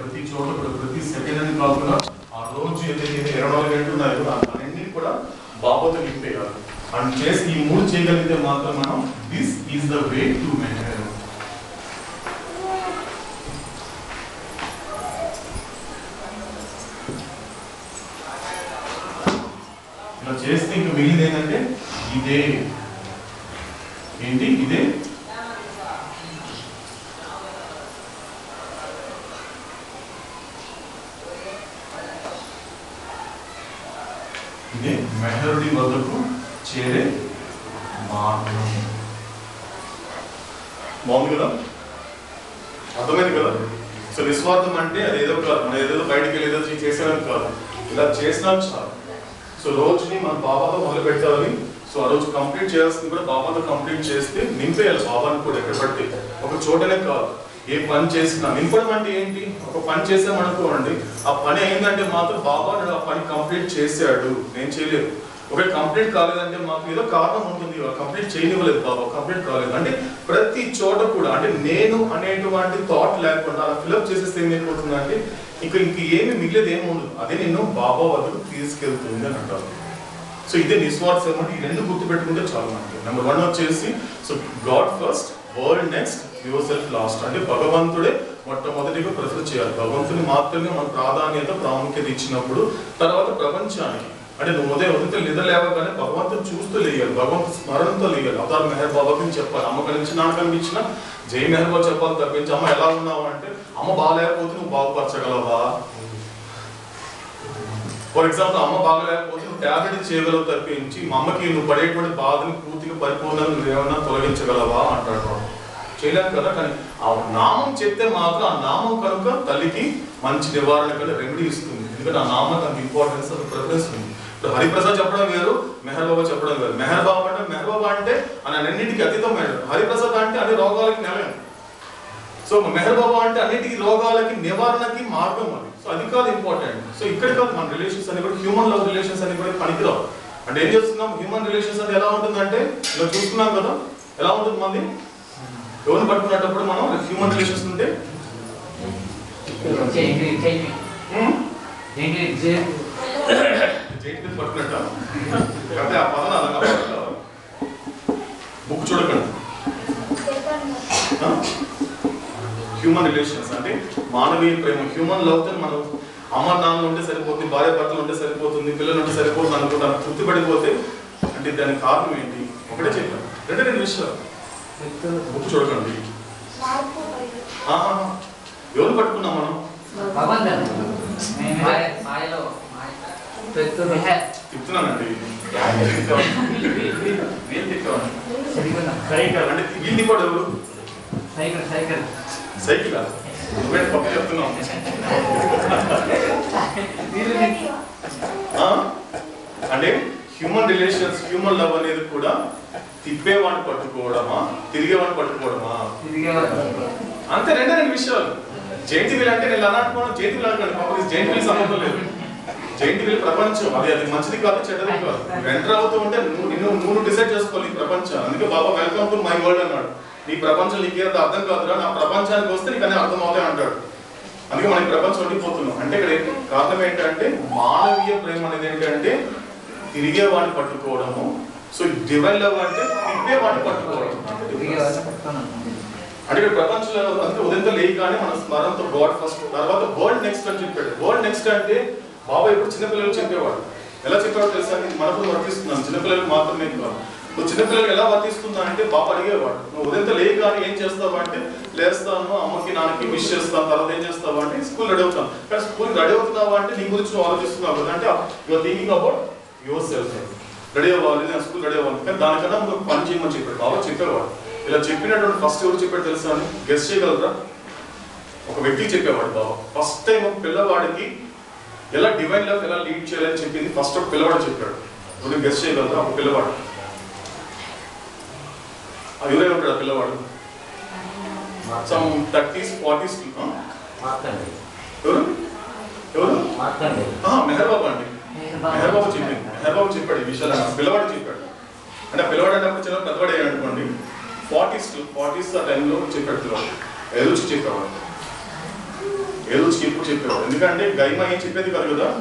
ప్రతి చోట కూడా ప్రతి సెకండ్ అని కాకుండా ఆ రోజు ఏదైతే ఇరవై నాలుగు గంటలు ఉన్నాయో అన్ని కూడా బాబాతో నింపేయాలి అండ్ చేసి ఈ మూడు చేయగలిగితే మాత్రం మనం this is the way to maintain ఇలా చేస్తే ఇంక మిగిలింది ఏంటంటే ఇదే ఏంటి ఇదే ఇదే మెహరుడి వద్దకు చేరే మార్గం బాగుంది కదా అర్థమైంది కదా సో నిస్వార్థం అంటే అది ఏదో కాదు మనం ఏదో బయటికి వెళ్ళి ఏదో చేసేదని కాదు ఇలా చేసినా చాలు సో రోజుని మన బాబాతో మొదలు పెట్టాలని సో ఆ రోజు కంప్లీట్ చేయాల్సింది కూడా బాబాతో కంప్లీట్ చేస్తే నింపేయాలి బాబాని కూడా ఎక్కడ పడితే ఒక చోటనే కాదు ఏ పని చేసినా నింపడం అంటే ఏంటి ఒక పని చేసామనుకోండి ఆ పని అయిందంటే మాత్రం బాబా నాడు ఆ పని కంప్లీట్ చేశాడు నేను చేయలేదు ఒకవేళ కంప్లీట్ కాలేదంటే మాకు ఏదో కారణం ఉంటుంది కంప్లీట్ చేయనివ్వలేదు బాబా కంప్లీట్ కాలేదు అంటే ప్రతి చోట కూడా అంటే నేను అనేటువంటి థాట్ లేకుండా అలా ఫిల్అప్ చేసేస్తే ఏమైపోతుందంటే ఇంకా ఇంక ఏమి మిగిలేదు ఏమి ఉండదు అదే నిన్ను బాబా వద్దకు తీసుకెళ్తుంది అని అంటారు సో ఇదే నిస్వార్థ సేవ అంటే ఈ రెండు గుర్తు పెట్టుకుంటే చాలు మనకి నెంబర్ వన్ వచ్చేసి so god first world next yourself last అంటే భగవంతుడే మొట్టమొదటిగా ప్రిఫర్ చేయాలి భగవంతుని మాత్రమే మన ప్రాధాన్యత ప్రాముఖ్యత ఇచ్చినప్పుడు తర్వాత ప్రపంచానికి అంటే నువ్వు ఉదయం ఉదయం నిద్ర లేవగానే భగవంతుని చూస్తూ లేయాలి భగవంతు స్మరణతో లేయాలి అవతార్ మెహర్ బాబాకి చెప్పాలి అమ్మ కలిసి నాన్న కనిపించిన జై మెహర్ బాబు చెప్పాలి తప్పించి అమ్మ ఎలా ఉన్నావు అంటే అమ్మ బాగాలేకపోతే నువ్వు బాగుపరచగలవా ఫర్ ఎగ్జాంపుల్ అమ్మ బాగలేకపోతే నువ్వు టాబ్లెట్ చేయగలవు తప్పించి మా అమ్మకి నువ్వు పడేటువంటి బాధని పూర్తిగా పరిపూర్ణంగా నువ్వు ఏమన్నా తొలగించగలవా అంటాడు వాడు. చేయలేం కదా కానీ ఆ నామం చెప్తే మాత్రం ఆ నామం కనుక తల్లికి మంచి నివారణ కంటే రెమెడీ ఇస్తుంది ఎందుకంటే ఆ నామం అంత ఇంపార్టెన్స్ అంత ప్రిఫరెన్స్ ఉంది ఇప్పుడు హరిప్రసాద్ చెప్పడం వేరు మెహర్ బాబా చెప్పడం వేరు మెహర్ బాబా అంటే మెహర్ బాబా అంటే అని అన్నింటికి అతీతమైన హరిప్రసాద్ అంటే అన్ని రోగాలకి నిలయం సో మెహర్ బాబా అంటే అన్నిటికీ రోగాలకి నివారణకి మార్గం అది సో అది కాదు ఇంపార్టెంట్ సో ఇక్కడ కాదు మన రిలేషన్స్ అని కూడా హ్యూమన్ లవ్ రిలేషన్స్ అని కూడా పనికిరావు అంటే ఏం చేస్తున్నాం హ్యూమన్ రిలేషన్స్ అంటే ఎలా ఉంటుందంటే ఇలా చూస్తున్నాం కదా ఎలా ఉంటుంది మంది ఎవరిని పట్టుకున్నప్పుడు మనం హ్యూమన్ రిలేషన్స్ ఉంటే చేయండి చేయండి హ్మ్? ఏంటి జే- జైట్ మీద పట్టుకున్నట్ట అంటే ఆ పదం అలా పట్టుకోవాలి. బుక్ చూడకండి హ్యూమన్ రిలేషన్స్ అంటే మానవీయ ప్రేమ హ్యూమన్ లవ్ తో మనం అమ్మ నాన్న ఉంటే సరిపోతుంది భార్య భర్తలు ఉంటే సరిపోతుంది పిల్లలు ఉంటే సరిపోతుంది అనుకుంటాను తృప్తి పడిపోతే అంటే దానికి కారణం ఏంటి ఒకటే చెప్పాను రెండు రెండు విషయాలు బుక్ చూడకండి ఆహా. ఎవరు పట్టుకున్నాం మనం భగవంతుడు. మేము మాయ మాయలో మాయ పెద్ద మెహర్ చెప్తున్నానండి నేను తిట్టాను సరిగ్గా సైకిల్ అంటే వీళ్ళని కూడా ఎవరు సైకిల్ సైకిల్ సైకిల్ నువ్వే పక్క చెప్తున్నావు ఆ? అంటే హ్యూమన్ రిలేషన్స్ హ్యూమన్ లవ్ అనేది కూడా తిప్పేవాడిని పట్టుకోవడమా తిరిగేవాడిని పట్టుకోవడమా తిరిగేవారు అంతే రెండే రెండు విషయాలు జైంటి వీల్ అంటే నేను అన్నట్టుకున్నాను జైంటి వీల్ అనుకోండి పాపం జైంటి వీల్ సంబంధం లేదు జైంటి వీల్ ప్రపంచం అది అది మంచిది కాదు చెడ్డది కాదు నువ్వు ఎంటర్ అవుతూ ఉంటే నువ్వు నిన్ను నువ్వు డిసైడ్ చేసుకోవాలి ఈ ప్రపంచం అందుకే Baba welcome to my world అన్నాడు నీ ప్రపంచం నీకేదో అర్థం కాదురా నా ప్రపంచానికి వస్తే నీకు అన్నీ అర్థం అవుతాయి అంటాడు అందుకే మనం ఈ ప్రపంచం ఉండిపోతున్నాం అంటే ఇక్కడ ఏంటి కారణం ఏంటంటే మానవీయ ప్రేమ అనేది ఏంటంటే తిరిగే వాడిని పట్టుకోవడము సో డివైన్ లవ్ అంటే తిప్పే వాడిని పట్టుకోవడం తిరిగేవారు పట్టుకున్నాను అంటే ఇక్కడ ప్రపంచంలో అంటే ఉదయంతో లేయగానే మన స్మరణతో గాడ్ ఫస్ట్ తర్వాత వరల్డ్ నెక్స్ట్ అని చెప్పాడు వరల్డ్ నెక్స్ట్ అంటే బాబా ఇప్పుడు చిన్నపిల్లలు చెప్పేవాడు ఎలా చెప్పాడో తెలుసా నేను మనకు వర్తిస్తున్నాను చిన్నపిల్లలకు మాత్రమే కాదు నువ్వు చిన్నపిల్లలకు ఎలా వర్తిస్తున్నా అంటే బాబా అడిగేవాడు నువ్వు ఉదయంతో లేయగానే ఏం చేస్తావు అంటే లేస్తాను అమ్మకి నాన్నకి విష్ చేస్తాను తర్వాత ఏం చేస్తావు అంటే స్కూల్ రెడీ అవుతాను కానీ స్కూల్ రెడీ అవుతున్నావా అంటే నీ గురించి నువ్వు ఆలోచిస్తున్నావు కదా అంటే your thinking about yourself ready అవ్వాలి నేను స్కూల్ రెడీ అవ్వాలి కానీ దానికన్నా ముందు పని చేయమని చెప్పాడు బాబా చెప్పేవాడు ఇలా చెప్పినటువంటి ఫస్ట్ ఎవరు చెప్పాడు తెలుసా అని గెస్ట్ చేయగలరా ఒక వ్యక్తికి చెప్పేవాడు బాబా ఫస్ట్ టైం ఒక పిల్లవాడికి ఎలా డివైన్ లైఫ్ ఎలా లీడ్ చేయాలని చెప్పింది ఫస్ట్ ఒక పిల్లవాడు చెప్పాడు ఇప్పుడు గెస్ట్ చేయగలరా ఒక పిల్లవాడు ఆ ఎవరే ఉంటాడు ఆ పిల్లవాడు సమ్ థర్టీస్ ఫార్టీస్ మార్కండి ఎవరు ఎవరు మార్కండి ఆ, మెహర్ బాబా అండి మెహర్ బాబు చెప్పింది మెహర్ బాబు చెప్పాడు ఈ విషయాలు ఆ పిల్లవాడు చెప్పాడు అంటే ఆ పిల్లవాడు అంటే అప్పుడు చిన్న పెద్దవాడు అయ్యాడు అనుకోండి ఫార్టీస్ ఫార్టీస్ ఆ టైంలో చెప్పాడు పిల్లవాడు ఎదురు చెప్పేవాడు ఏదో ఎప్పుడు చెప్పేవాడు ఎందుకంటే గైమ ఏం చెప్పేది కాదు కదా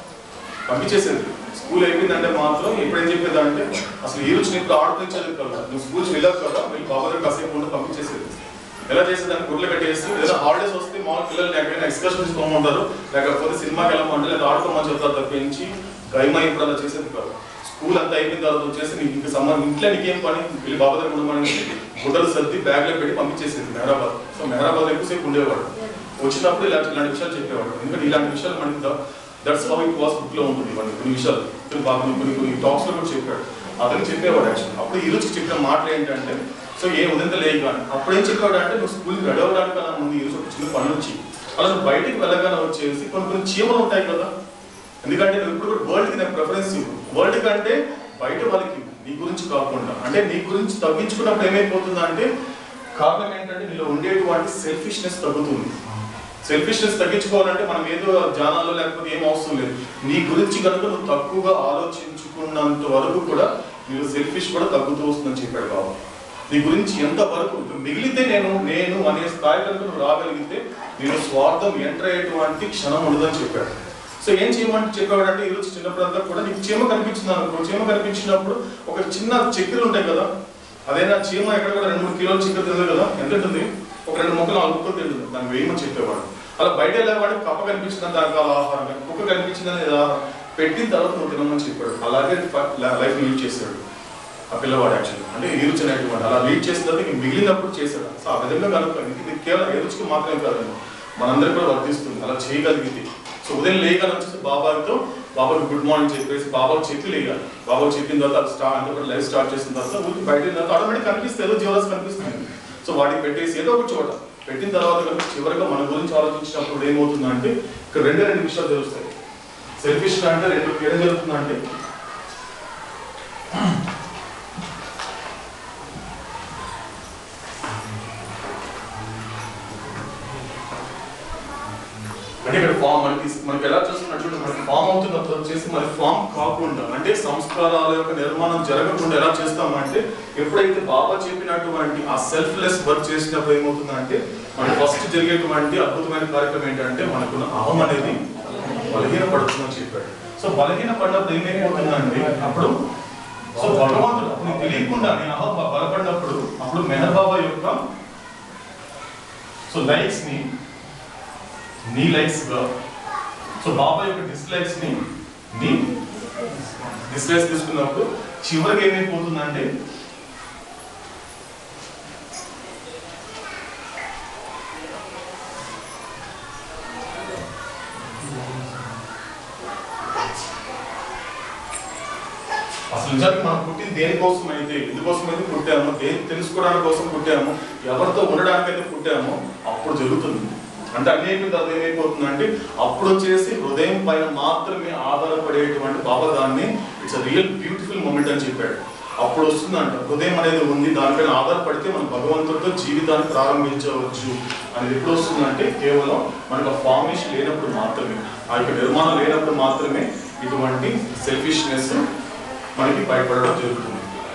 పంపించేసేది స్కూల్ అయిపోయిందంటే మాత్రం ఎప్పుడు ఏం చెప్పేది అంటే అసలు ఈ రోజు ఇప్పుడు ఆడుకోలేదు కదా నువ్వు స్కూల్కి వెళ్ళావు కదా మీ బాబా దగ్గర కాసేపు ఉండి పంపించేసేది ఎలా చేసేదాన్ని గుడ్లు కట్టేసి ఏదైనా హాలిడేస్ వస్తే మామూలు పిల్లల్ని ఎక్కడైనా ఎక్స్కర్షన్ తీసుకోమంటారు లేకపోతే సినిమాకి వెళ్ళమంటారు లేదా ఆడుకోమని చెప్తారు తప్పించి గైమ ఇప్పుడు అలా చేసేది కాదు స్కూల్ అంతా అయిపోయిన తర్వాత వచ్చేసి నీకు ఇంకా సంబంధం ఇంట్లో నీకేం పని వీళ్ళు బాబా దగ్గర ఉండమని గుడ్డలు సర్ది బ్యాగ్లో పెట్టి పంపించేసేది మెహరాబాద్ సో మెహరాబాద్ ఎక్కువసేపు ఉండేవాడు వచ్చినప్పుడు ఇలాంటి ఇలాంటి విషయాలు చెప్పేవాడు ఎందుకంటే ఇలాంటి విషయాలు మనకి that's how it was book లో ఉంటుంది మనకి కొన్ని విషయాలు కొన్ని బాగా కొన్ని కొన్ని టాక్స్ లో కూడా చెప్పాడు అతను చెప్పేవాడు యాక్చువల్ అప్పుడు ఈ రోజు చెప్పిన మాటలు ఏంటంటే సో ఏ ఉదయం లేవు కానీ అప్పుడు ఏం చెప్పాడు అంటే నువ్వు స్కూల్కి రెడీ అవ్వడానికి కన్నా ముందు ఈ రోజు ఒక చిన్న పని వచ్చి అలా నువ్వు బయటికి వెళ్ళగానే వచ్చేసి కొన్ని కొన్ని చీమలు ఉంటాయి కదా ఎందుకంటే నువ్వు ఇప్పుడు కూడా వరల్డ్కి నేను ప్రిఫరెన్స్ ఇవ్వు వరల్డ్ కంటే బయట వాళ్ళకి ఇవ్వు. నీ గురించి కాకుండా అంటే నీ గురించి తగ్గించుకున్నప్పుడు ఏమైపోతుందా అంటే కారణం ఏంటంటే నీలో ఉండేటువంటి సెల్ఫిష్నెస్ తగ్గుతుంది సెల్ఫిష్నెస్ తగ్గించుకోవాలంటే మనం ఏదో జానాల్లో లేకపోతే ఏం అవసరం లేదు నీ గురించి కనుక నువ్వు తక్కువగా ఆలోచించుకున్నంత వరకు కూడా నీలో సెల్ఫిష్ కూడా తగ్గుతూ వస్తుందని చెప్పాడు బాబా నీ గురించి ఎంత వరకు మిగిలితే నేను నేను అనే స్థాయి కనుక నువ్వు రాగలిగితే నేను స్వార్థం ఎంటర్ అయ్యేటువంటి క్షణం ఉండదని చెప్పాడు సో ఏం చేయమంటే చెప్పాడంటే ఈరోజు చిన్నప్పుడంతా కూడా నీకు చీమ కనిపించింది అనుకో చీమ కనిపించినప్పుడు ఒక చిన్న చక్కెరలు ఉంటాయి కదా అదేనా చీమ ఎక్కడ కూడా రెండు మూడు కిలోలు చక్కెర తినదు కదా ఎంత ఉంటుంది ఒక రెండు మొక్కలు నాలుగు ముక్కలు తింటుంది దాన్ని వేయమని చెప్పేవాడు అలా బయట వెళ్ళేవాడు కప్ప కనిపించిందని దానికి అలా ఆహారం కానీ కుక్క కనిపించిందని ఇది ఆహారం పెట్టిన తర్వాత నువ్వు తినమని చెప్పాడు అలాగే లైఫ్ లీడ్ చేశాడు ఆ పిల్లవాడు యాక్చువల్లీ అంటే ఈరుచి అనేటువంటి అలా లీడ్ చేసిన తర్వాత ఇంక మిగిలినప్పుడు చేశాడు సో ఆ విధంగా కనుక ఇది కేవలం ఏరుచికి మాత్రమే కాదండి మనందరికీ కూడా వర్తిస్తుంది అలా చేయగలిగింది సో ఉదయం లేయగానే వచ్చేసి బాబాతో బాబాకి గుడ్ మార్నింగ్ చెప్పేసి బాబాకు చెప్పి లేయాలి బాబాకు చెప్పిన తర్వాత స్టార్ట్ అంతా కూడా లైఫ్ స్టార్ట్ చేసిన తర్వాత ఊరికి బయట వెళ్ళిన తర్వాత ఆటోమేటిక్ కనిపిస్తుంది ఏదో జీవరాశి కనిపిస్తుంది సో వాటికి పెట్టేసి ఏదో ఒక చోట పెట్టిన తర్వాత కనుక చివరిగా మన గురించి ఆలోచించినప్పుడు ఏమవుతుందంటే ఇక్కడ రెండే రెండు విషయాలు తెలుస్తాయి సెల్ఫిష్ అంటే రెండు ఏం జరుగుతుందంటే అంటే ఇక్కడ ఫామ్ మనకి మనకి ఎలా చూస్తున్నట్టు మనకి ఫామ్ అవుతున్నప్పుడు వచ్చేసి మరి ఫామ్ కాకుండా అంటే సంస్కారాల యొక్క నిర్మాణం జరగకుండా ఎలా చేస్తామంటే ఎప్పుడైతే బాబా చెప్పినటువంటి ఆ సెల్ఫ్లెస్ వర్క్ చేసినప్పుడు ఏమవుతుందంటే మనకి ఫస్ట్ జరిగేటువంటి అద్భుతమైన కార్యక్రమం ఏంటంటే మనకున్న అహం అనేది బలహీన పడుతుందని చెప్పాడు సో బలహీన పడినప్పుడు ఏమైపోతుందంటే అప్పుడు సో భగవంతుడు అప్పుడు తెలియకుండా నేను అహం బలపడినప్పుడు అప్పుడు మెహర్ బాబా యొక్క సో లైక్స్ ని నీ లైక్స్ గా సో బాబా యొక్క డిస్లైక్స్ ని నీ డిస్లైక్స్ తీసుకున్నప్పుడు చివరికి ఏమైపోతుందంటే అసలు నిజానికి మనం పుట్టింది దేనికోసం అయితే ఎందుకోసం అయితే పుట్టాము దేని తెలుసుకోవడానికి కోసం పుట్టాము ఎవరితో ఉండడానికి అయితే పుట్టామో అప్పుడు జరుగుతుంది అంటే అన్ని అయిపోయిన తర్వాత ఏమైపోతుంది అంటే అప్పుడు వచ్చేసి హృదయం పైన మాత్రమే ఆధారపడేటువంటి బాబా దాన్ని ఇట్స్ రియల్ బ్యూటిఫుల్ మూమెంట్ అని చెప్పాడు అప్పుడు వస్తుందంట హృదయం అనేది ఉంది దానిపైన ఆధారపడితే మనం భగవంతుడితో జీవితాన్ని ప్రారంభించవచ్చు అనేది ఎప్పుడు వస్తుందంటే కేవలం మనకు ఫార్మేషన్ లేనప్పుడు మాత్రమే ఆ యొక్క నిర్మాణం లేనప్పుడు మాత్రమే ఇటువంటి సెల్ఫిష్నెస్ మనకి భయపడడం జరుగుతుంది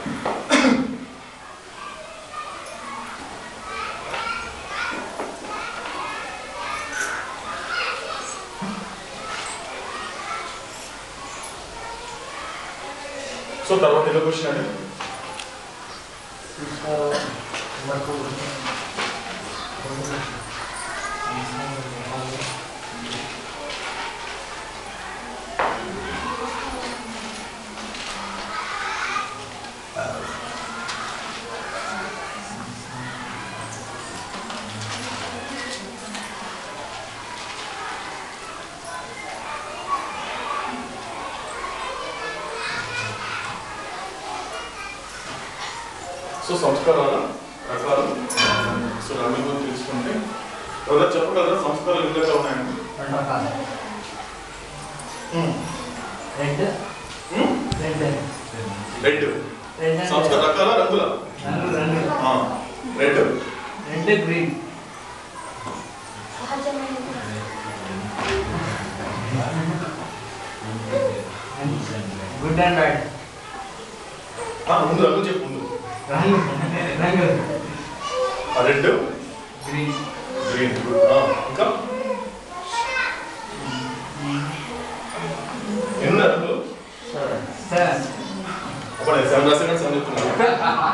సో తర్వాత ఏదో క్వశ్చన్ అండి సో సంస్కారాల రకాలు సో రవి గురించి తెలుసుకుంటే ఎవరైనా చెప్పగలరా సంస్కారాలు ఎన్ని రకాలు ఉన్నాయండి రెండు రకాలు um. Red um? Red red red సంస్కార రకాల రంగుల రంగు రంగు ఆ, red red green good and bad ఆ, ముందు రంగు చెప్పు ముందు రంగు రంగు ఆ రెడ్ గ్రీన్ గ్రీన్ ఇంకా సార్ అప్పుడు సెవెన్ రాసిన సెవెన్ చెప్తున్నాను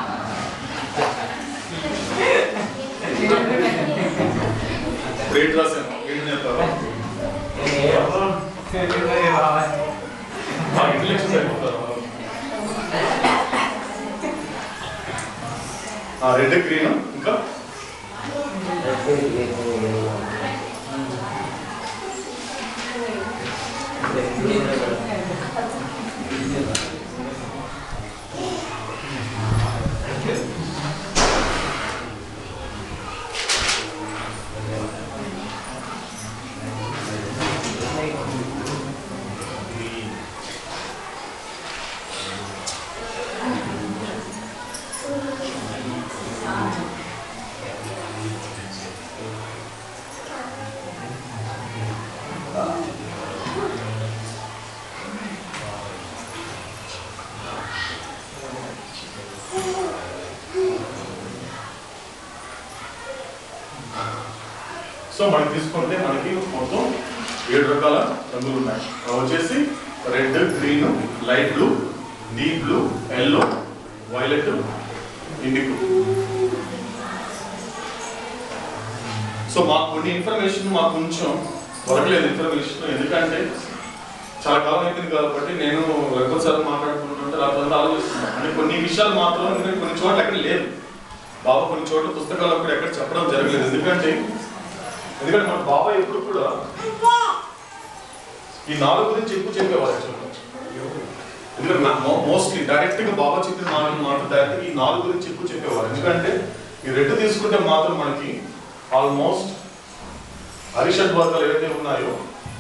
ఇప్పుడు ఎయిట్ రాశాను ఎయిట్ నేర్పారా మా ఇంటెలిజెన్స్ అయిపోతారు రెడ్ గ్రీన్ ఇంకా సో మనకి తీసుకుంటే మనకి మొత్తం ఏడు రకాల రంగులు ఉన్నాయి అవి వచ్చేసి red green light blue deep blue yellow violet indigo so మాకు కొన్ని ఇన్ఫర్మేషన్ మాకు కొంచెం దొరకలేదు ఇన్ఫర్మేషన్ ఎందుకంటే చాలా కాలం అయిపోయింది కాబట్టి నేను రఘుపతి సార్ మాట్లాడుకుంటుంటే రాత్రి ఆలోచిస్తున్నాను అంటే కొన్ని విషయాలు మాత్రం ఎందుకంటే కొన్ని చోట్ల ఎక్కడ లేదు బాబా కొన్ని చోట్ల పుస్తకాలు కూడా ఎక్కడ చెప్పడం జరగలేదు ఎందుకంటే ఎందుకంటే మన బాబాయ్ ఎప్పుడు కూడా ఈ నాలుగు గురించి ఎక్కువ చెప్పేవారు యాక్చువల్గా ఎందుకంటే మోస్ట్లీ డైరెక్ట్ గా బాబా చెప్పిన నాలుగు మాత్రం డైరెక్ట్ ఈ నాలుగు గురించి ఎక్కువ చెప్పేవారు ఎందుకంటే ఈ రెండు తీసుకుంటే మాత్రం మనకి ఆల్మోస్ట్ హరిషడ్ వర్గాలు ఏవైతే ఉన్నాయో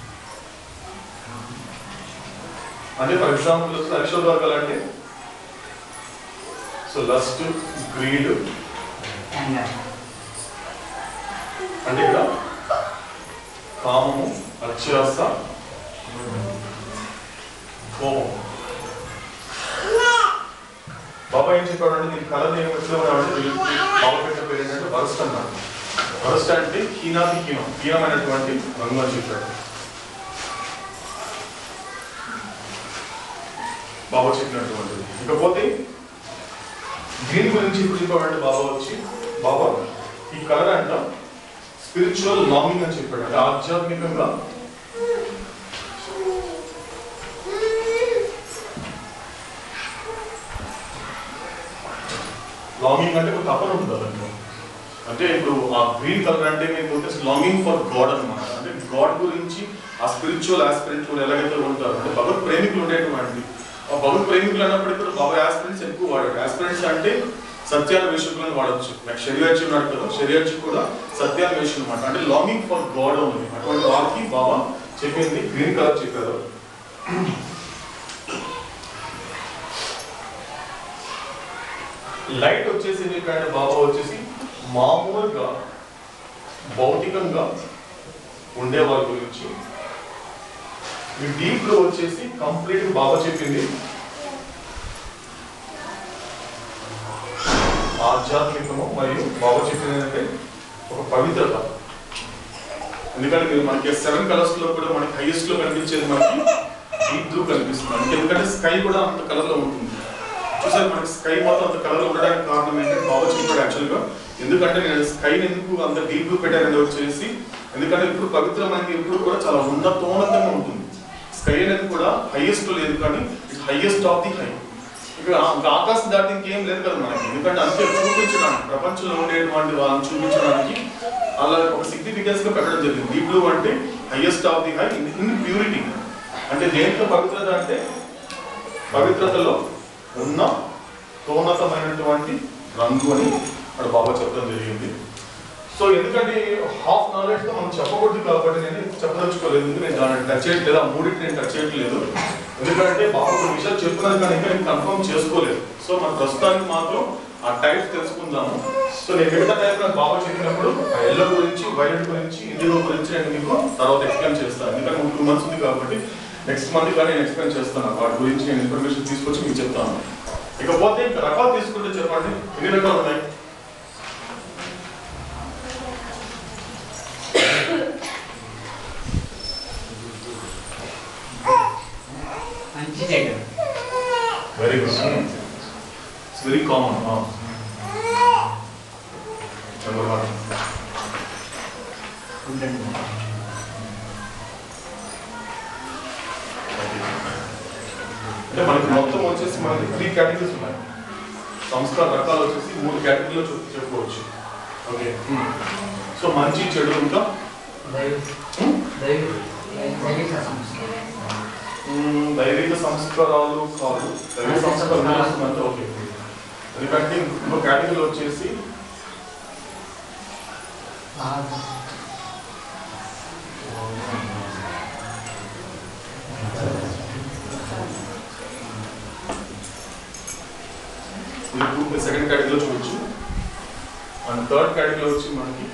అంటే ఫర్ ఎగ్జాంపుల్ హరిషడ్ వర్గాలు అంటే సో లస్ట్ గ్రీడ్ అంటే ఇక్కడ కామము అత్యాస కోపం బాబా ఏం చెప్పాడంటే దీని కళ ఏం వచ్చామంటే బాబా పెట్టిన పేరు ఏంటంటే వరస్ట్ అన్నాడు వరస్ట్ అంటే హీనాది హీనం హీనమైనటువంటి రంగు అని చెప్పాడు బాబా చెప్పినటువంటిది ఇకపోతే దీని గురించి ఇప్పుడు చెప్పాడంటే బాబా వచ్చి బాబా ఈ కలర్ అంట స్పిరిచువల్ లాంగింగ్ అని చెప్పాడు అంటే ఆధ్యాత్మికంగా లాంగింగ్ అంటే ఒక తపన ఉంటుంది దాంట్లో అంటే ఇప్పుడు ఆ గ్రీన్ కలర్ అంటే మీకు లాంగింగ్ ఫర్ గాడ్ అన్నమాట అంటే గాడ్ గురించి ఆ స్పిరిచువల్ ఆస్పిరెంట్ ఎలాగైతే ఉంటారు అంటే భగవత్ ప్రేమికులు ఉండేటువంటి ఆ భగవత్ ప్రేమికులు అన్నప్పుడు కూడా బాబా ఆస్పిరెంట్స్ ఎక్కువ వాడాడు ఆస్పిరెంట్స్ అంటే సత్యాల వేషకులను వాడచ్చు నాకు షరియాచి ఉన్నాడు కదా షరియాచి కూడా సత్యాల వేషం అనమాట అంటే లాంగింగ్ ఫర్ గాడ్ ఉంది అటువంటి వారికి బాబా చెప్పింది గ్రీన్ కలర్ చెప్పారు లైట్ వచ్చేసి ఎందుకంటే బాబా వచ్చేసి మామూలుగా భౌతికంగా ఉండే వారి గురించి ఈ డీప్ లో వచ్చేసి కంప్లీట్ బాబా చెప్పింది ఆధ్యాత్మికము మరియు బాబా చెప్పింది ఏంటంటే ఒక పవిత్రత ఎందుకంటే మీరు మనకి సెవెన్ కలర్స్ లో కూడా మనకి హైయెస్ట్ లో కనిపించేది మనకి డీప్ బ్లూ కనిపిస్తుంది మనకి ఎందుకంటే స్కై కూడా అంత కలర్ లో ఉంటుంది చూసారు మనకి స్కై మొత్తం అంత కలర్ ఉండడానికి కారణం ఏంటంటే బాబా చెప్పాడు యాక్చువల్ గా ఎందుకంటే నేను స్కై ఎందుకు అంత డీప్ బ్లూ పెట్టానని వచ్చేసి ఎందుకంటే ఇప్పుడు పవిత్రమైనది ఎప్పుడు కూడా చాలా ఉన్నతోన్నతంగా ఉంటుంది స్కై అనేది కూడా హైయెస్ట్ లేదు కానీ it highest of the high ఇక్కడ ఇంకా ఆకాశం దాటి ఇంకేం లేదు కదా మనకి ఎందుకంటే అంతే చూపించడానికి ప్రపంచంలో ఉండేటువంటి వాళ్ళని చూపించడానికి అలా ఒక సిగ్నిఫికెన్స్ గా పెట్టడం జరిగింది డీప్ బ్లూ అంటే highest of the high in purity అంటే దేంట్లో పవిత్రత అంటే పవిత్రతలో ఉన్న ఉన్నతమైనటువంటి రంగు అని అక్కడ బాబా చెప్పడం జరిగింది సో ఎందుకంటే హాఫ్ నాలెడ్జ్ తో మనం చెప్పకూడదు కాబట్టి నేను చెప్పదలుచుకోలేదు ఎందుకంటే నేను దాన్ని టచ్ చేయట్లేదు ఆ మూడింటి నేను టచ్ చేయట్లేదు ఎందుకంటే బాబా కొన్ని విషయాలు చెప్తున్నాను కానీ ఇంకా నేను కన్ఫర్మ్ చేసుకోలేదు సో మన ప్రస్తుతానికి మాత్రం ఆ టైప్స్ తెలుసుకుందాము సో నేను మిగతా టైప్ నాకు బాబా చెప్పినప్పుడు ఆ ఎల్లో గురించి వైలెట్ గురించి ఇండిగో గురించి నేను మీకు తర్వాత ఎక్స్ప్లెయిన్ చేస్తాను ఎందుకంటే టూ మంత్స్ ఉంది కాబట్టి నెక్స్ట్ మంత్ కానీ నేను ఎక్స్ప్లెయిన్ చేస్తాను వాటి గురించి నేను ఇన్ఫర్మేషన్ తీసుకొచ్చి మీకు చెప్తాను ఇకపోతే ఇంకా రకాలు తీసుకుంటే చెప్పండి ఎన్ని రకాలు ఉన్నాయి మంచి చెడు నెంబర్ వన్ అంటే మనకి మొత్తం వచ్చేసి మనకి త్రీ కేటగిరీస్ ఉన్నాయి సంస్కార రకాలు వచ్చేసి మూడు కేటగిరీలో చెప్పు- చెప్పుకోవచ్చు ఓకే సో మంచి చెడు ఇంకా దైవ ఉమ్, దైవ ఉమ్, దైవిక సంస్కారాలు కాదు దైవిక సంస్కారాలు అంటే ఓకే ఎందుకంటే ఇంకో కేటగిరీలో వచ్చేసి ఇది సెకండ్ కేటగిరీలో చూడొచ్చు అండ్ థర్డ్ కేటగిరీలో వచ్చి మనకి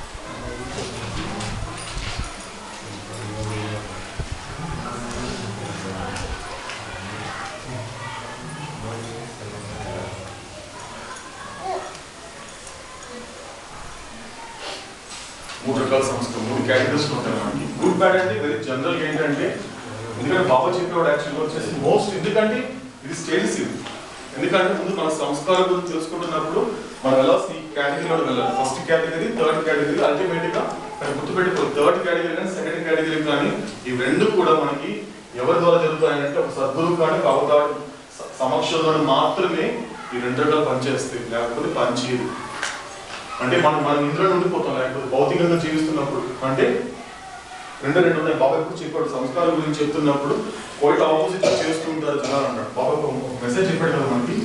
మూడు రకాల సంస్కృతి మూడు కేటగిరీస్ ఉంటాయి మనకి గుడ్ బ్యాడ్ అంటే వెరీ జనరల్ ఏంటంటే ఎందుకంటే బాబా చెప్పేవాడు యాక్చువల్గా వచ్చేసి మోస్ట్ ఎందుకంటే ఇది స్టేజెస్ ఇది ఎందుకంటే ముందు మన సంస్కారం గురించి తెలుసుకుంటున్నప్పుడు మనం ఎలా ఈ కేటగిరీలో వెళ్ళాలి first category third category ultimate గా కానీ గుర్తుపెట్టుకో థర్డ్ కేటగిరీ కానీ సెకండ్ కేటగిరీ కానీ ఈ రెండు కూడా మనకి ఎవరి ద్వారా జరుగుతాయంటే ఒక సద్గురువు కానీ ఒక అవతారం స- సమక్షంలో మాత్రమే ఈ రెండు రకాలు పనిచేస్తాయి లేకపోతే పనిచేయదు అంటే మనం మనం ఇందులో ఉండిపోతాం లేకపోతే భౌతికంగా జీవిస్తున్నప్పుడు అంటే రెండు రెండు ఉన్నాయి బాబా ఎప్పుడు చెప్పాడు సంస్కారం గురించి చెప్తున్నప్పుడు కోయిట ఆపోజిట్ చేస్తూ ఉంటారు జనాలు అన్నాడు బాబా ఒక మెసేజ్ చెప్పాడు కదా మనకి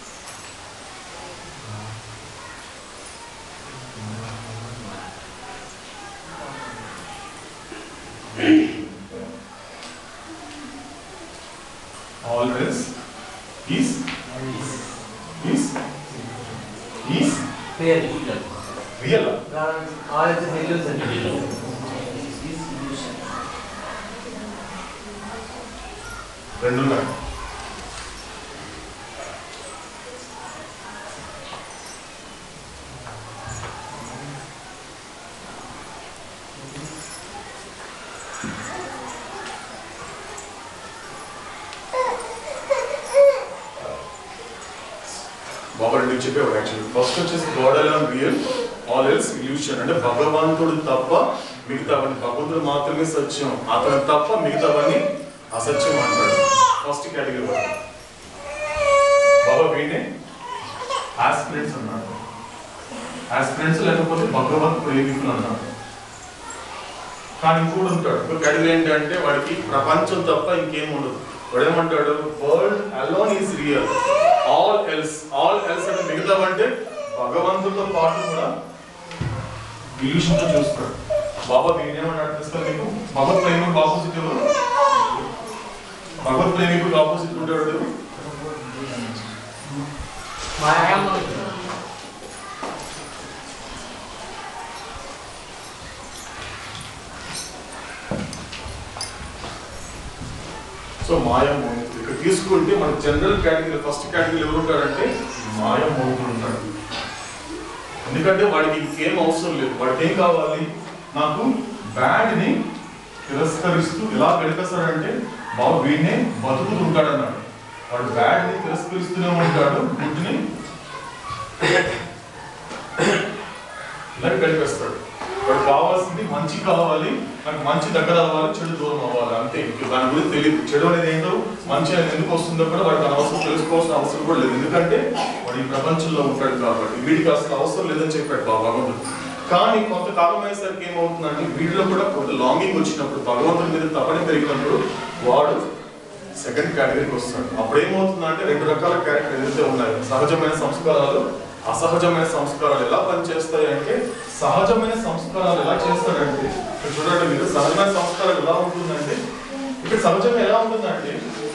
ఆల్వేస్ ఈస్ ఈస్ ఈస్ పేరు రియల్ ఆల్ ఇస్ ఇల్యూజన్ రెండు ఉన్నాయి బాబా రెండు చెప్పేవాడు యాక్చువల్లీ ఫస్ట్ వచ్చేసి God alone real all else illusion అంటే భగవంతుడు తప్ప మిగతావన్నీ భగవంతుడు మాత్రమే సత్యం అతను తప్ప మిగతావన్నీ అసత్యం అంటాడు ఫస్ట్ కేటగిరీ వాడు బాబా వీడే ఆస్పిరెంట్స్ అన్నాడు ఆస్పిరెంట్స్ లేకపోతే భగవత్ ప్రేమికులు అన్నాడు కానీ ఇంకోటి ఉంటాడు ఇంకో కేటగిరీ ఏంటంటే వాడికి ప్రపంచం తప్ప ఇంకేం ఉండదు వాడు ఏమంటాడు world alone is real all else all else అంటే మిగతావంటే భగవంతుడితో పాటు కూడా ఇల్యూషన్ తో చూస్తాడు బాబా వీడేమన్నాడు తెలుసా మీకు భగవత్ ప్రేమికుడు ఆపోజిట్ ఎవరు భగవత్ ప్రేమికుడు ఆపోజిట్ ఉంటాడు ఎవరు? మాయామోహిత సో మాయా మోహితుడు ఇక్కడ తీసుకుంటే మన జనరల్ కేటగిరీ ఫస్ట్ కేటగిరీ ఎవరు ఉంటారంటే మాయా మోహితుడు ఉంటాడు ఎందుకంటే వాడికి ఇంకేం అవసరం లేదు వాడికి ఏం కావాలి నాకు బ్యాడ్ ని తిరస్కరిస్తూ ఎలా గడిపేస్తాడంటే బాబు వీడినే బతుకుతూ ఉంటాడు అన్నాడు వాడు బ్యాడ్ ని తిరస్కరిస్తూనే ఉంటాడు గుడ్ ని ఇలా గడిపేస్తాడు వాడు కావాల్సింది మంచి కావాలి నాకు మంచి దగ్గర అవ్వాలి చెడు దూరం అవ్వాలి అంతే ఇంక దాని గురించి తెలియదు చెడు అనేది ఏంటో మంచి అనేది ఎందుకు వస్తుందో కూడా వాడికి అనవసరం తెలుసుకోవాల్సిన అవసరం కూడా లేదు ఎందుకంటే వాడు ఈ ప్రపంచంలో ఉంటాడు కాబట్టి వీడికి అసలు అవసరం లేదని చెప్పాడు బాబా భగవంతుడు కానీ కొంతకాలం అయ్యేసరికి ఏమవుతుందంటే వీడిలో కూడా కొంత లాంగింగ్ వచ్చినప్పుడు భగవంతుడి మీద తపని పెరిగినప్పుడు వాడు సెకండ్ కేటగిరీకి వస్తాడు అప్పుడు ఏమవుతుందంటే రెండు రకాల క్యారెక్టర్ ఏదైతే ఉన్నాయో సహజమైన సంస్కారాలు అసహజమైన సంస్కారాలు ఎలా పనిచేస్తాయి అంటే సహజమైన సంస్కారాలు ఎలా చేస్తాడంటే ఇక్కడ చూడండి మీరు సహజమైన సంస్కారాలు ఎలా ఉంటుందంటే ఇక్కడ సహజంగా ఎలా ఉంటుందంటే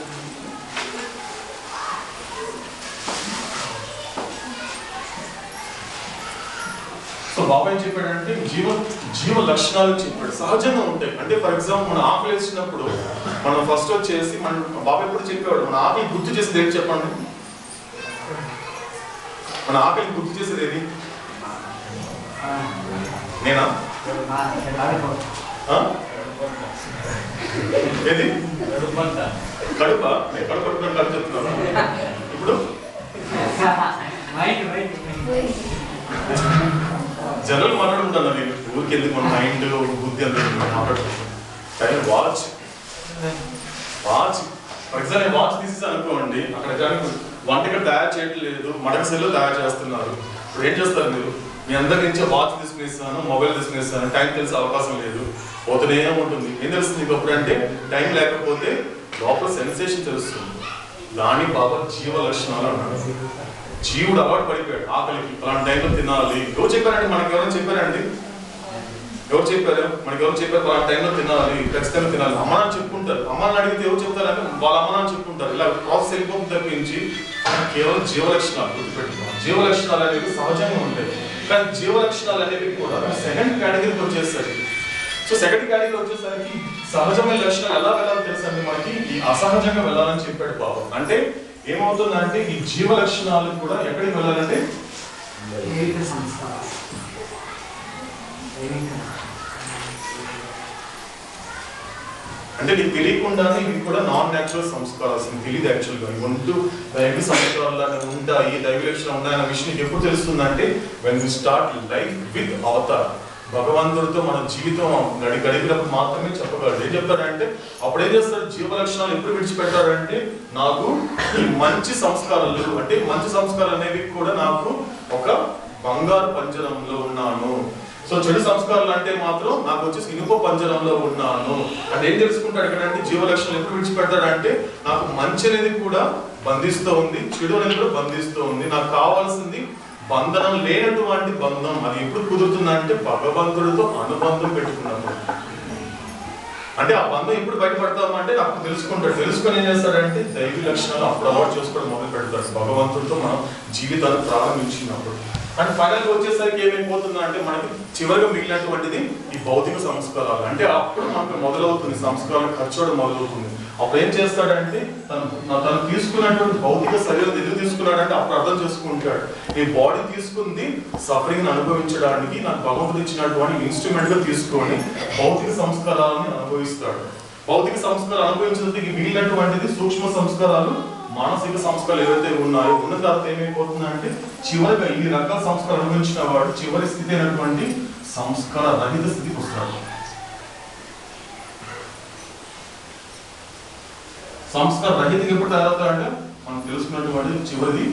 సో బాబా ఏం చెప్పాడంటే జీవ జీవ లక్షణాలు చెప్పాడు సహజంగా ఉంటాయి అంటే ఫర్ ఎగ్జాంపుల్ మనం ఆకలి వేసినప్పుడు మనం ఫస్ట్ వచ్చేసి మనం బాబా ఎప్పుడు చెప్పాడు మన ఆకలి గుర్తు చేసేది ఏంటి చెప్పండి మన ఆకలి గుర్తు చేసేది ఏది నేనా ఆ? ఏది కడుప నేను కడుపు పట్టుకుని కడుపు చెప్తున్నాను ఇప్పుడు మైండ్ మైండ్ జనరల్ మాట్లాడుకుంటాను నేను ఊరికి ఎందుకు మన మైండ్ బుద్ధి అంత మాట్లాడుకుంటాను కానీ వాచ్ వాచ్ ఫర్ ఎగ్జాంపుల్ నేను వాచ్ తీసేసి అనుకోండి అక్కడ కానీ వంటకి తయారు చేయట్లేదు మడక సెల్లు తయారు చేస్తున్నారు ఇప్పుడు ఏం చేస్తారు మీరు మీ అందరి నుంచి వాచ్ తీసుకునేస్తాను మొబైల్ తీసుకునేస్తాను టైం తెలిసే అవకాశం లేదు పోతూనే ఉంటుంది ఏం తెలుస్తుంది మీకు అప్పుడు అంటే టైం లేకపోతే లోపల సెన్సేషన్ తెలుస్తుంది దాని బాబా జీవ లక్షణాలు అన్నాడు జీవుడు అలవాటు పడిపోయాడు ఆకలికి అలాంటి టైంలో తినాలి ఎవరు చెప్పారండి మనకి ఎవరైనా చెప్పారండి ఎవరు చెప్పారు మనకి ఎవరు చెప్పారు వాళ్ళ టైంలో తినాలి ఖచ్చితంగా తినాలి అమ్మ నాన్న చెప్పుకుంటారు అమ్మ నాన్న అడిగితే ఎవరు చెప్తారంటే వాళ్ళ అమ్మ నాన్న చెప్పుకుంటారు ఇలా ప్రాసెస్ వెళ్ళిపోతుంది తప్పించి కేవలం జీవ లక్షణాలు గుర్తుపెట్టుకోవాలి జీవ లక్షణాలు అనేవి సహజంగా ఉంటాయి కానీ జీవ లక్షణాలు అనేవి కూడా సెకండ్ కేటగిరీకి వచ్చేసరికి సో సెకండ్ కేటగిరీ వచ్చేసరికి సహజమైన లక్షణాలు ఎలా వెళ్ళాలో తెలుసండి మనకి ఈ అసహజంగా వెళ్ళాలని చెప్పాడు బాబు అంటే ఏమవుతుందంటే ఈ జీవ లక్షణాలు కూడా ఎక్కడికి వెళ్ళాలంటే దైవిక సంస్కారం దైవిక అంటే నీకు తెలియకుండానే ఇవి కూడా నాన్ న్యాచురల్ సంస్కారాలు అసలు తెలియదు యాక్చువల్గా ఇవి ఉంటూ దైవ సంస్కారాలు లాగా ఉంటాయి దైవ లక్షణం ఉన్నాయన్న విషయం నీకు ఎప్పుడు తెలుస్తుందంటే when we start life with avatar భగవంతుడితో మన జీవితం గడి గడిపినప్పుడు మాత్రమే చెప్పగలడు ఏం చెప్తాడంటే అప్పుడు ఏం చేస్తాడు జీవ లక్షణాలు ఎప్పుడు విడిచిపెట్టాడంటే నాకు ఈ మంచి సంస్కారాలు అంటే మంచి సంస్కారాలు అనేవి కూడా నాకు ఒక బంగారు పంజరంలో ఉన్నాను సో చెడు సంస్కారాలు అంటే మాత్రం నాకు వచ్చేసి ఇనుప పంజరంలో ఉన్నాను అంటే ఏం తెలుసుకుంటాడు ఎక్కడంటే జీవ లక్షణాలు ఎప్పుడు విడిచిపెడతాడంటే నాకు మంచి అనేది కూడా బంధిస్తూ ఉంది చెడు అనేది కూడా బంధిస్తూ ఉంది నాకు కావాల్సింది బంధనం లేనటువంటి బంధం అది ఎప్పుడు కుదురుతుందంటే భగవంతుడితో అనుబంధం పెట్టుకున్నప్పుడు అంటే ఆ బంధం ఎప్పుడు బయటపడతాము అంటే నాకు తెలుసుకుంటాడు తెలుసుకొని ఏం చేస్తాడంటే దైవ లక్షణాలు అప్పుడు అలవాటు చేసుకోవడం మొదలు పెడతాడు భగవంతుడితో మనం జీవితాన్ని ప్రారంభించినప్పుడు అండ్ ఫైనల్ వచ్చేసరికి ఏమైపోతుంది అంటే మనకి చివరిగా మిగిలినటువంటిది ఈ భౌతిక సంస్కారాలు అంటే అప్పుడు మనకు మొదలవుతుంది సంస్కారం ఖర్చు అవడం మొదలవుతుంది అప్పుడు ఏం చేస్తాడంటే తను తను తీసుకున్నటువంటి భౌతిక శరీరం ఎందుకు తీసుకున్నాడంటే అప్పుడు అర్థం చేసుకుంటాడు ఈ బాడీ తీసుకుంది సఫరింగ్ అనుభవించడానికి నాకు భగవంతుడు ఇచ్చినటువంటి ఇన్స్ట్రుమెంట్ గా తీసుకొని భౌతిక సంస్కారాలను అనుభవిస్తాడు భౌతిక సంస్కారాలు అనుభవించినందుకు మిగిలినటువంటిది సూక్ష్మ సంస్కారాలు మానసిక సంస్కారాలు ఏవైతే ఉన్నాయో ఉన్న తర్వాత ఏమైపోతుందంటే చివరిగా ఇన్ని రకాల సంస్కారాలు అనుభవించిన వాడు చివరి స్థితి అయినటువంటి సంస్కార రహిత స్థితికి వస్తాడు సంస్కార రహితకి ఎప్పుడు తయారవుతాడంటే మనం తెలుసుకున్నటువంటి చివరిది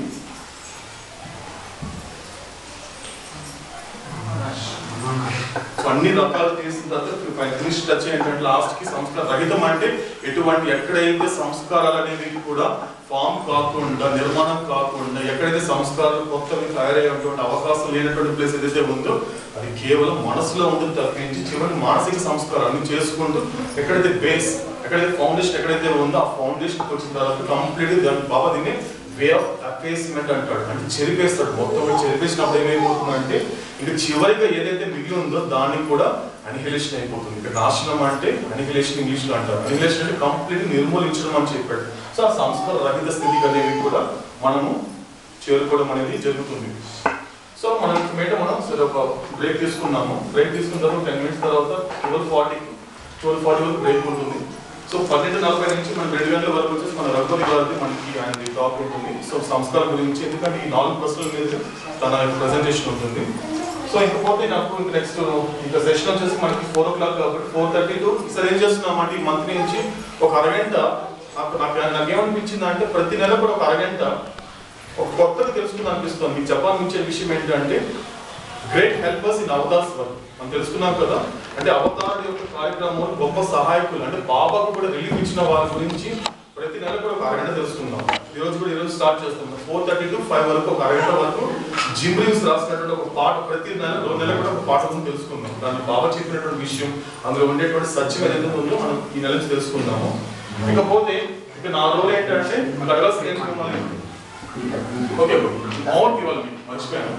సో అన్ని రకాలు చేసిన తర్వాత ఫినిష్ టచ్ ఏంటంటే లాస్ట్ కి సంస్కార రహితం అంటే ఎటువంటి ఎక్కడైతే సంస్కారాలు అనేవి కూడా ఫామ్ కాకుండా నిర్మాణం కాకుండా ఎక్కడైతే సంస్కారాలు కొత్తవి తయారయ్యేటువంటి అవకాశం లేనటువంటి ప్లేస్ ఏదైతే ఉందో అది కేవలం మనసులో ఉంటుంది తప్పించి చివరి మానసిక సంస్కారాన్ని చేసుకుంటూ ఎక్కడైతే బేస్ ఎక్కడైతే ఫౌండేషన్ ఎక్కడైతే ఉందో ఆ ఫౌండేషన్ వచ్చిన తర్వాత కంప్లీట్ దాని బాబా దీన్ని వే ఆఫ్ అపేస్మెంట్ అంటాడు అంటే చెరిపేస్తాడు మొత్తం కూడా చెరిపేసినప్పుడు ఏమైపోతుందంటే ఇక చివరిగా ఏదైతే మిగిలి ఉందో దానికి కూడా అనిహిలేషన్ అయిపోతుంది ఇక నాశనం అంటే అనిహిలేషన్ ఇంగ్లీష్ లో అంటారు అనిహిలేషన్ అంటే కంప్లీట్ నిర్మూలించడం అని చెప్పాడు సో ఆ సంస్కార రహిత స్థితికి అనేవి కూడా మనము చేరుకోవడం అనేది జరుగుతుంది సో మనం మీద మనం సరే ఒక బ్రేక్ తీసుకున్నాము బ్రేక్ తీసుకున్న తర్వాత టెన్ మినిట్స్ తర్వాత ట్వెల్వ్ ఫార్టీకి ట్వెల్వ్ ఫార్టీ వరకు బ్రేక్ ఉంటుంది సో పన్నెండు నలభై నుంచి మన రెండు గంటల వరకు వచ్చేసి మన రఘుపతి గారిది మనకి ఆయన టాక్ ఉంటుంది సో సంస్కారం గురించి ఎందుకంటే ఈ నాలుగు ప్రశ్నల మీద తన ప్రెజెంటేషన్ ఉంటుంది సో ఇంకపోతే నాకు ఇంక నెక్స్ట్ ఇంకా సెషన్ వచ్చేసి మనకి ఫోర్ ఓ క్లాక్ కాబట్టి ఫోర్ థర్టీ టు సరే ఏం చేస్తున్నాం అంటే ఈ మంత్ నుంచి ఒక అరగంట నాకు నాకు నాకేమనిపించింది అంటే ప్రతి నెల కూడా ఒక అరగంట ఒక కొత్తది తెలుసుకుంది అనిపిస్తుంది మీకు చెప్పాలనిపించే విషయం ఏంటంటే great helpers in avatars work మనం తెలుసుకున్నాం కదా అంటే అవతార్ యొక్క కార్యక్రమం గొప్ప సహాయకులు అంటే బాబాకు కూడా రిలీఫ్ ఇచ్చిన వారి గురించి ప్రతి నెల కూడా ఒక అరగంట తెలుసుకుందాం ఈ రోజు కూడా ఈ రోజు స్టార్ట్ చేస్తున్నాం ఫోర్ థర్టీ టు ఫైవ్ వరకు ఒక అరగంట వరకు జిమ్రీన్స్ రాసినటువంటి ఒక పాట ప్రతి నెల రెండు నెలలు కూడా ఒక పాట గురించి తెలుసుకుందాం దాంట్లో బాబా చెప్పినటువంటి విషయం అందులో ఉండేటువంటి సత్యం ఏదైతే ఉందో మనం ఈ నెల నుంచి తెలుసుకుందాము ఇకపోతే ఇక నా రోల్ ఏంటంటే అడగాల్సిన ఏంటి మిమ్మల్ని ఓకే మౌన్ ఇవ్వాలి మీకు మర్చిపోయాను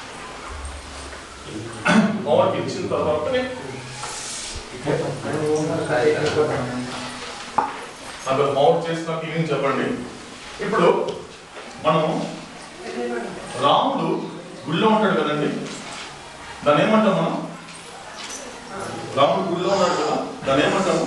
మౌన్ ఇచ్చిన తర్వాత నాకు మౌన్ చేసిన ఫీలింగ్ చెప్పండి ఇప్పుడు మనము రాముడు గుళ్ళో ఉంటాడు కదండి దాన్ని ఏమంటాం మనం రాముడు గుళ్ళో ఉన్నాడు కదా దాన్ని ఏమంటాము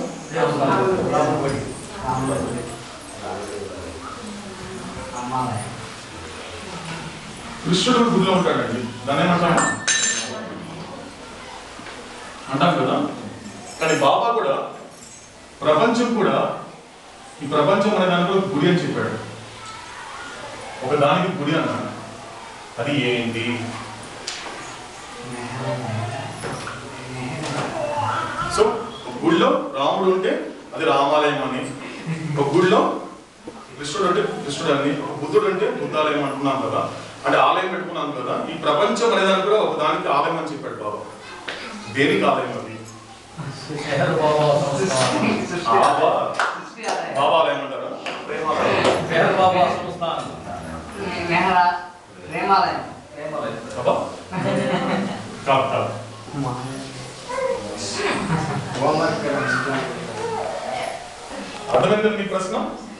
అమ్మాయి కృష్ణుడు గుడిలో ఉంటాడండి దాన్ని ఏమంటాము అంటాం కదా కానీ బాబా కూడా ప్రపంచం కూడా ఈ ప్రపంచం అనే దాంట్లో గుడి అని చెప్పాడు ఒక దానికి గుడి అన్నాడు అది ఏంటి సో ఒక గుడిలో రాముడు ఉంటే అది రామాలయం అని ఒక గుడిలో కృష్ణుడు అంటే కృష్ణుడు అని ఒక బుద్ధుడు అంటే బుద్ధాలయం అంటున్నాం కదా అంటే ఆలయం పెట్టుకున్నాం కదా ఈ ప్రపంచం అనే దానికి కూడా ఒక దానికి ఆలయం అని చెప్పాడు బాబా దేనికి ఆలయం అది మెహర్ బాబా సంస్థానం బాబా సృష్టి ఆదాయం. బాబా ఆలయం అంటారా మెహర్ బాబా సంస్థానం మెహరా ప్రేమాలయం ప్రేమలయం. బాబా కాదు కాదు అర్థమైందా మీ ప్రశ్న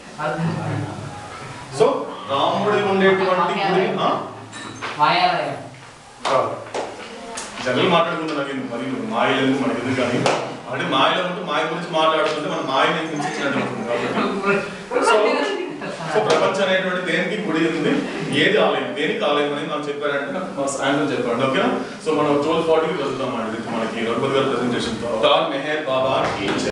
సో రాముడి ఉండేటువంటి గుడి ఆ? మాయాలయం కాదు జనరల్ మాట్లాడుకుంటే నాకు ఎందుకు మరి మాయలేదు మనకి ఎందుకు కానీ అంటే మాయలో ఉంటే మాయ గురించి మాట్లాడుతుంటే మన మాయని హింసించినట్టు ఉంటుంది కాబట్టి సో సో ప్రపంచం అనేటువంటి దేనికి గుడి ఉంది ఏది ఆలయం దేనికి ఆలయం అని నాకు చెప్పారంటే నాకు మా ఆన్సర్ చెప్పండి ఓకేనా సో మనం ట్వెల్వ్ ఫార్టీకి వెళ్తాం అండి మనకి రఘుపతి గారి ప్రెసెంటేషన్ తార్ మెహర్ బాబా की